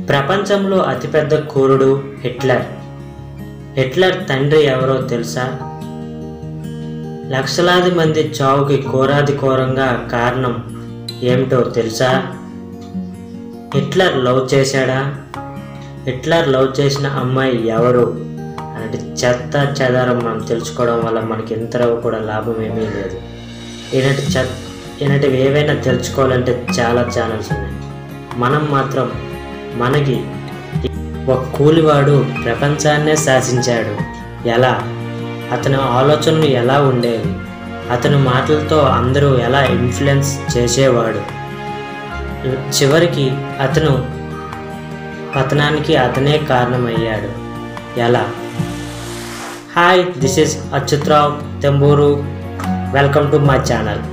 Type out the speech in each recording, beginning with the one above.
ప్రపంచంలో అతిపెద్ద కూరుడు Hitler Hitler తండ్రి ఎవరో తెలుసా లక్షలాది మంది చావుకి కోరాది కోరంగా కారణం ఏమిటో తెలుసా హిట్లర్ లవ్ చేశాడా హిట్లర్ లవ్ చేసిన అమ్మాయి ఎవరు అంటే చెత్త చెదారం మనం తెలుసుకోవడం వల్ల మనకి ఇంతలో కూడా లాభం ఏమీ లేదు ఇలాంటి చెత్త ఇలాంటివి ఏవైనా తెలుసుకోవాలంటే చాలా ఛానల్స్ ఉన్నాయి మనం మాత్రం మనకి ఒక కూలివాడు ప్రపంచాన్నే శాసించాడు ఎలా అతని ఆలోచనలు ఎలా ఉండేవి అతని మాటలతో అందరూ ఎలా ఇన్ఫ్లుయెన్స్ చేసేవాడు చివరికి అతను పతనానికి అతనే కారణమయ్యాడు ఎలా hi this is Achyutrao Temburu welcome to my channel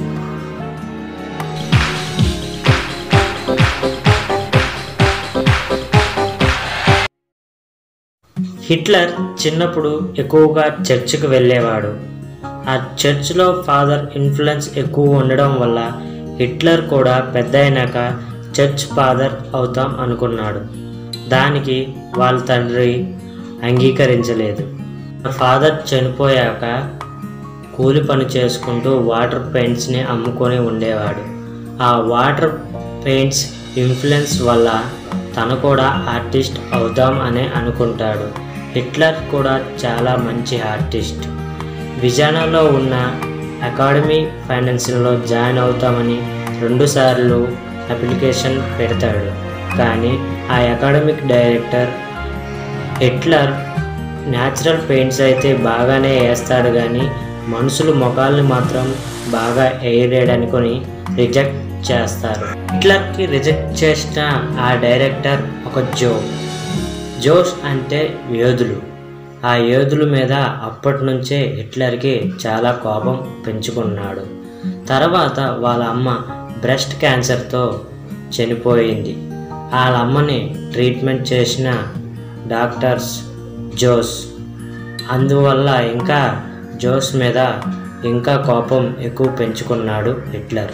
Hitler చిన్నప్పుడు ఎక్కువగా చర్చికి వెళ్ళేవాడు ఆ చర్చ్లో ఫాదర్ ఇన్ఫ్లుయెన్స్ ఎక్కువ ఉండడం వల్ల హిట్లర్ కూడా పెద్ద అయినాక చర్చ్ ఫాదర్ అవుతాం అనుకున్నాడు దానికి వాళ్ళ తండ్రి అంగీకరించలేదు ఫాదర్ చనిపోయాక కూలి పని చేసుకుంటూ వాటర్ పెయింట్స్ని అమ్ముకొని ఉండేవాడు ఆ వాటర్ పెయింట్స్ ఇన్ఫ్లుయెన్స్ వల్ల తను కూడా ఆర్టిస్ట్ అవుదాం అని అనుకుంటాడు హిట్లర్ కూడా చాలా మంచి ఆర్టిస్ట్ విజానాలో ఉన్న అకాడమీ ఫైనాన్షియల్లో జాయిన్ అవుతామని రెండుసార్లు అప్లికేషన్ పెడతాడు కానీ ఆ academic director Hitler natural paints అయితే బాగానే వేస్తాడు కానీ మనుషులు ముఖాలని మాత్రం బాగా వేయలేడనుకొని రిజెక్ట్ చేస్తారు హిట్లర్కి రిజెక్ట్ చేసిన ఆ డైరెక్టర్ ఒక జో జోష్ అంటే యోధులు ఆ యోధుల మీద అప్పటి నుంచే హిట్లర్కి చాలా కోపం పెంచుకున్నాడు తర్వాత వాళ్ళ అమ్మ బ్రెస్ట్ క్యాన్సర్తో చనిపోయింది వాళ్ళ అమ్మని ట్రీట్మెంట్ చేసిన డాక్టర్స్ జోస్ అందువల్ల ఇంకా జోస్ మీద ఇంకా కోపం ఎక్కువ పెంచుకున్నాడు హిట్లర్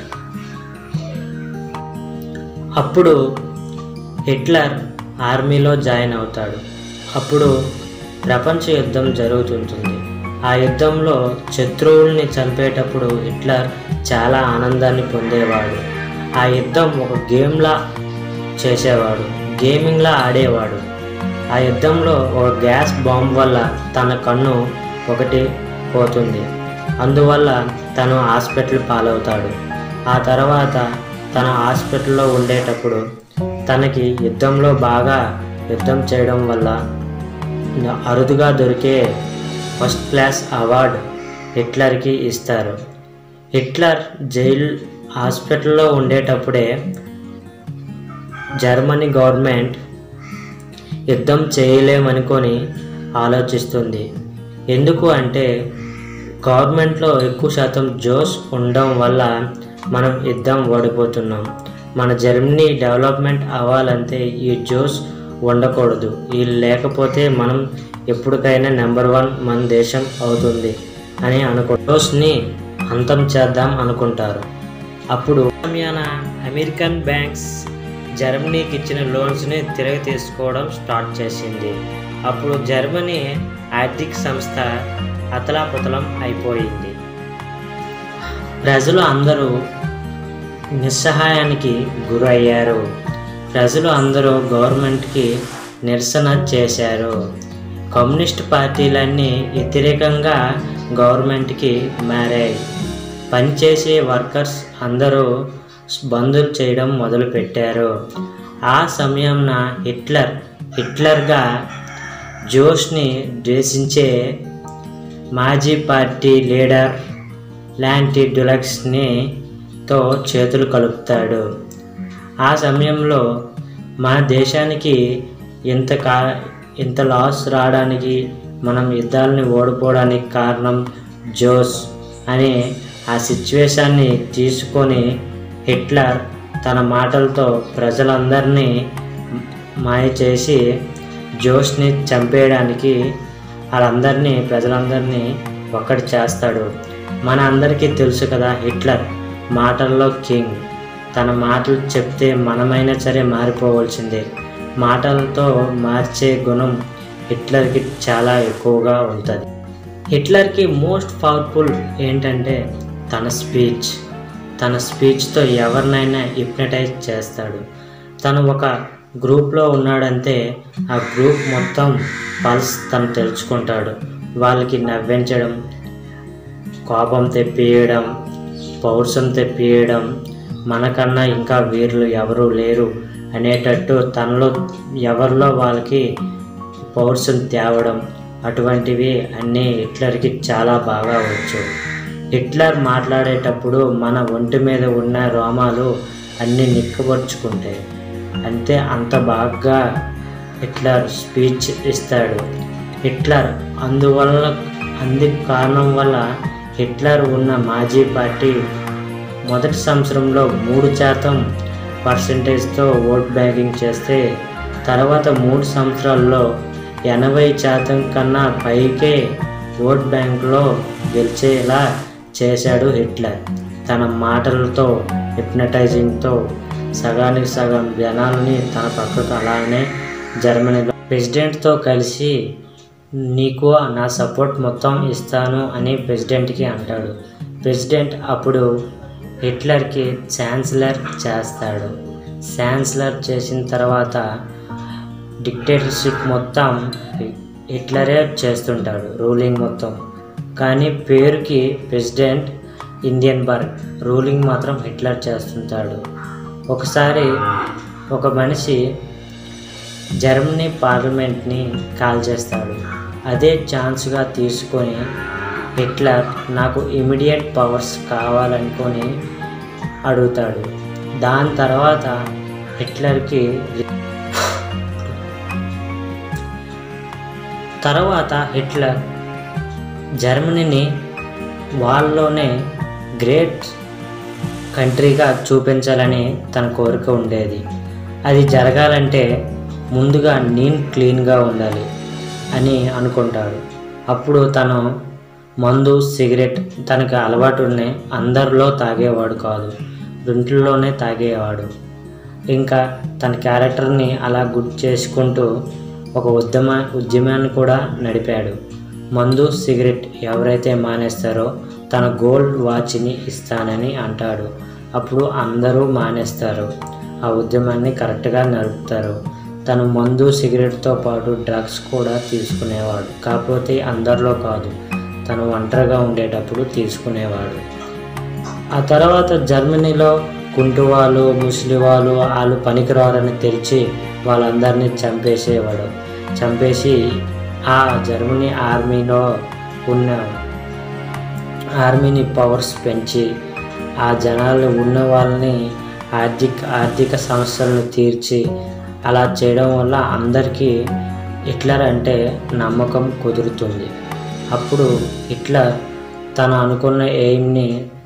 అప్పుడు హిట్లర్ ఆర్మీలో జాయిన్ అవుతాడు అప్పుడు ప్రపంచ యుద్ధం జరుగుతుంటుంది ఆ యుద్ధంలో శత్రువుల్ని చంపేటప్పుడు హిట్లర్ చాలా ఆనందాన్ని పొందేవాడు ఆ యుద్ధం ఒక గేమ్లా చేసేవాడు గేమింగ్లా ఆడేవాడు ఆ యుద్ధంలో ఒక గ్యాస్ బాంబ్ వల్ల తన కన్ను ఒకటి పోతుంది అందువల్ల తను హాస్పిటల్ పాలవుతాడు ఆ తర్వాత తన హాస్పిటల్లో ఉండేటప్పుడు తనకి యుద్ధంలో బాగా యుద్ధం చేయడం వల్ల అరుదుగా దొరికే ఫస్ట్ క్లాస్ అవార్డు హిట్లర్కి ఇస్తారు హిట్లర్ జైలు హాస్పిటల్లో ఉండేటప్పుడే జర్మనీ గవర్నమెంట్ యుద్ధం చేయలేమనుకొని ఆలోచిస్తుంది ఎందుకు అంటే గవర్నమెంట్లో ఎక్కువ శాతం జోస్ ఉండడం వల్ల మనం యుద్ధం ఓడిపోతున్నాం మన జర్మనీ డెవలప్మెంట్ అవ్వాలంటే ఈ జోస్ ఉండకూడదు వీళ్ళు లేకపోతే మనం ఎప్పటికైనా నెంబర్ వన్ మన దేశం అవుతుంది అని అనుకో జోస్ని అంతం చేద్దాం అనుకుంటారు అప్పుడు సమయాన అమెరికన్ బ్యాంక్స్ జర్మనీకి ఇచ్చిన లోన్స్ని తిరిగి తీసుకోవడం స్టార్ట్ చేసింది అప్పుడు జర్మనీ ఆర్థిక సంస్థ అతలాపుతలం అయిపోయింది ప్రజలు అందరూ నిస్సహాయానికి గురయ్యారు ప్రజలు అందరూ గవర్నమెంట్కి నిరసన చేశారు కమ్యూనిస్ట్ పార్టీలన్నీ వ్యతిరేకంగా గవర్నమెంట్కి మారాయి పనిచేసే వర్కర్స్ అందరూ బంధులు చేయడం మొదలుపెట్టారు ఆ సమయంన హిట్లర్ హిట్లర్గా జోష్ని ద్వేషించే మాజీ పార్టీ లీడర్ లాంటి డులక్స్ని తో చేతులు కలుపుతాడు ఆ సమయంలో మన దేశానికి ఇంత కా ఇంత లాస్ రావడానికి మనం యుద్ధాలని ఓడిపోవడానికి కారణం జోస్ అనే ఆ సిచ్యువేషన్ని తీసుకొని హిట్లర్ తన మాటలతో ప్రజలందరినీ మాయ చేసి జోష్ని చంపేయడానికి వాళ్ళందరినీ ప్రజలందరినీ ఒక్కటి చేస్తాడు మన అందరికీ తెలుసు కదా హిట్లర్ మాటల్లో కింగ్ తన మాటలు చెప్తే మనమైనా సరే మారిపోవలసిందే మాటలతో మార్చే గుణం హిట్లర్కి చాలా ఎక్కువగా ఉంటుంది హిట్లర్కి మోస్ట్ పవర్ఫుల్ ఏంటంటే తన స్పీచ్ తన స్పీచ్తో ఎవరినైనా హిప్నటైజ్ చేస్తాడు తను ఒక గ్రూప్లో ఉన్నాడంటే ఆ గ్రూప్ మొత్తం పల్స్ తను తెలుసుకుంటాడు వాళ్ళకి నవ్వించడం కోపం తెప్పియడం పౌరుషం తెప్పియడం మనకన్నా ఇంకా వీరులు ఎవరు లేరు అనేటట్టు తనలో ఎవరిలో వాళ్ళకి పౌరుషం తేవడం అటువంటివి అన్నీ హిట్లర్కి చాలా బాగా వచ్చు హిట్లర్ మాట్లాడేటప్పుడు మన ఒంటి మీద ఉన్న రోమాలు అన్నీ నిక్కబరుచుకుంటాయి అంతే అంత బాగా హిట్లర్ స్పీచ్ ఇస్తాడు హిట్లర్ అందువల్ల అందు కారణం వల్ల హిట్లర్ ఉన్న మాజీ పార్టీ మొదటి సంవత్సరంలో మూడు శాతం పర్సంటేజ్తో ఓట్ బ్యాంకింగ్ చేస్తే తర్వాత మూడు సంవత్సరాల్లో ఎనభై శాతం కన్నా పైకే ఓట్ బ్యాంకులో గెలిచేలా చేశాడు హిట్లర్ తన మాటలతో హిప్నటైజింగ్తో సగానికి సగం జనాల్ని తన పక్కకు అలానే జర్మనీలో ప్రెసిడెంట్తో కలిసి నీకు నా సపోర్ట్ మొత్తం ఇస్తాను అని ప్రెసిడెంట్కి అంటాడు ప్రెసిడెంట్ అప్పుడు హిట్లర్కి ఛాన్సలర్ చేస్తాడు ఛాన్సలర్ చేసిన తర్వాత డిక్టేటర్షిప్ మొత్తం హిట్లరే చేస్తుంటాడు రూలింగ్ మొత్తం కానీ పేరుకి ప్రెసిడెంట్ ఇండియన్ బర్గ్ రూలింగ్ మాత్రం హిట్లర్ చేస్తుంటాడు ఒకసారి ఒక మనిషి జర్మనీ పార్లమెంట్ని కాల్ చేస్తాడు అదే ఛాన్స్గా తీసుకొని హిట్లర్ నాకు ఇమీడియట్ పవర్స్ కావాలనుకొని అడుగుతాడు దాని తర్వాత హిట్లర్కి తర్వాత హిట్లర్ జర్మనీని వాళ్ళలోనే గ్రేట్ కంట్రీగా చూపించాలని తన కోరిక ఉండేది అది జరగాలంటే ముందుగా నేను క్లీన్గా ఉండాలి అని అనుకుంటాడు అప్పుడు తను మందు సిగరెట్ తనకు అలవాటు ఉన్నాయి అందరిలో తాగేవాడు కాదు ఇంట్లోనే తాగేవాడు ఇంకా తన క్యారెక్టర్ని అలా గుర్తు చేసుకుంటూ ఒక ఉద్యమ ఉద్యమాన్ని కూడా నడిపాడు మందు సిగరెట్ ఎవరైతే మానేస్తారో తన గోల్డ్ వాచ్ని ఇస్తానని అంటాడు అప్పుడు అందరూ మానేస్తారు ఆ ఉద్యమాన్ని కరెక్ట్గా నడుపుతారు తను మందు సిగరెట్తో పాటు డ్రగ్స్ కూడా తీసుకునేవాడు కాకపోతే అందరిలో కాదు తను ఒంటరిగా ఉండేటప్పుడు తీసుకునేవాడు ఆ తర్వాత జర్మనీలో కుంటువాళ్ళు ముస్లిం వాళ్ళు వాళ్ళు పనికిరారని తెలిసి వాళ్ళందరినీ చంపేసేవాడు చంపేసి ఆ జర్మనీ ఆర్మీలో ఉన్న ఆర్మీని పవర్స్ పెంచి ఆ జనాలు ఉన్న వాళ్ళని ఆర్థిక ఆర్థిక సమస్యలను తీర్చి అలా చేయడం వల్ల అందరికీ హిట్లర్ అంటే నమ్మకం కుదురుతుంది అప్పుడు హిట్లర్ తను అనుకున్న ఎయిమ్ని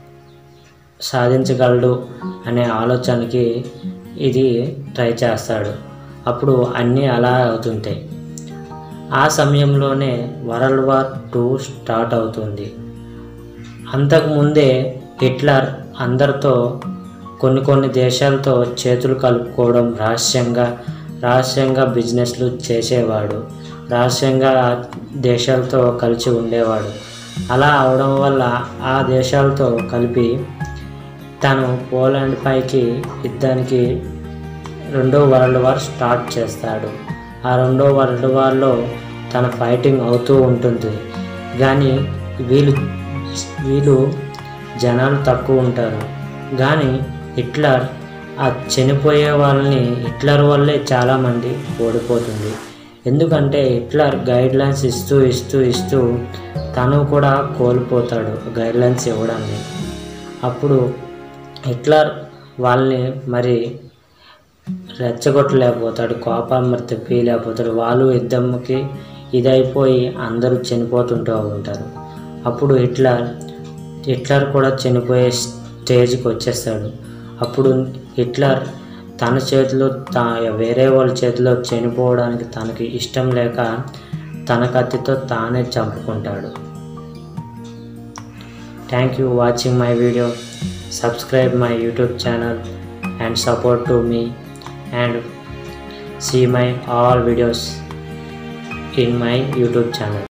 సాధించగలడు అనే ఆలోచనకి ఇది ట్రై చేస్తాడు అప్పుడు అన్నీ అలా అవుతుంటాయి ఆ సమయంలోనే వరల్డ్ వార్ టూ స్టార్ట్ అవుతుంది అంతకుముందే హిట్లర్ అందరితో కొన్ని కొన్ని దేశాలతో చేతులు కలుపుకోవడం రహస్యంగా రహస్యంగా బిజినెస్లు చేసేవాడు రహస్యంగా దేశాలతో కలిసి ఉండేవాడు అలా అవడం వల్ల ఆ దేశాలతో కలిపి తను పోలాండ్ పైకి యుద్ధానికి రెండో వరల్డ్ వార్ స్టార్ట్ చేస్తాడు ఆ రెండో వరల్డ్ వార్లో తన ఫైటింగ్ అవుతూ ఉంటుంది కానీ వీళ్ళు వీళ్ళు జనాలు తక్కువ ఉంటారు కానీ హిట్లర్ ఆ చనిపోయే వాళ్ళని హిట్లర్ వల్లే చాలామంది ఓడిపోతుంది ఎందుకంటే హిట్లర్ గైడ్ లైన్స్ ఇస్తూ ఇస్తూ ఇస్తూ తను కూడా కోల్పోతాడు గైడ్ లైన్స్ ఇవ్వడాన్ని అప్పుడు హిట్లర్ వాళ్ళని మరి రెచ్చగొట్టలేకపోతాడు కోపాన్ని మరి తెప్పియలేకపోతాడు వాళ్ళు యుద్ధంకి ఇదైపోయి అందరూ చనిపోతుంటూ ఉంటారు అప్పుడు హిట్లర్ హిట్లర్ కూడా చనిపోయే స్టేజ్కి వచ్చేస్తాడు అప్పుడు హిట్లర్ తన చేతిలో తా వేరే వాళ్ళ చేతిలో చనిపోవడానికి తనకి ఇష్టం లేక తన కత్తితో తానే చంపుకుంటాడు thank you watching my video subscribe my YouTube channel and support to me and see my all videos in my YouTube channel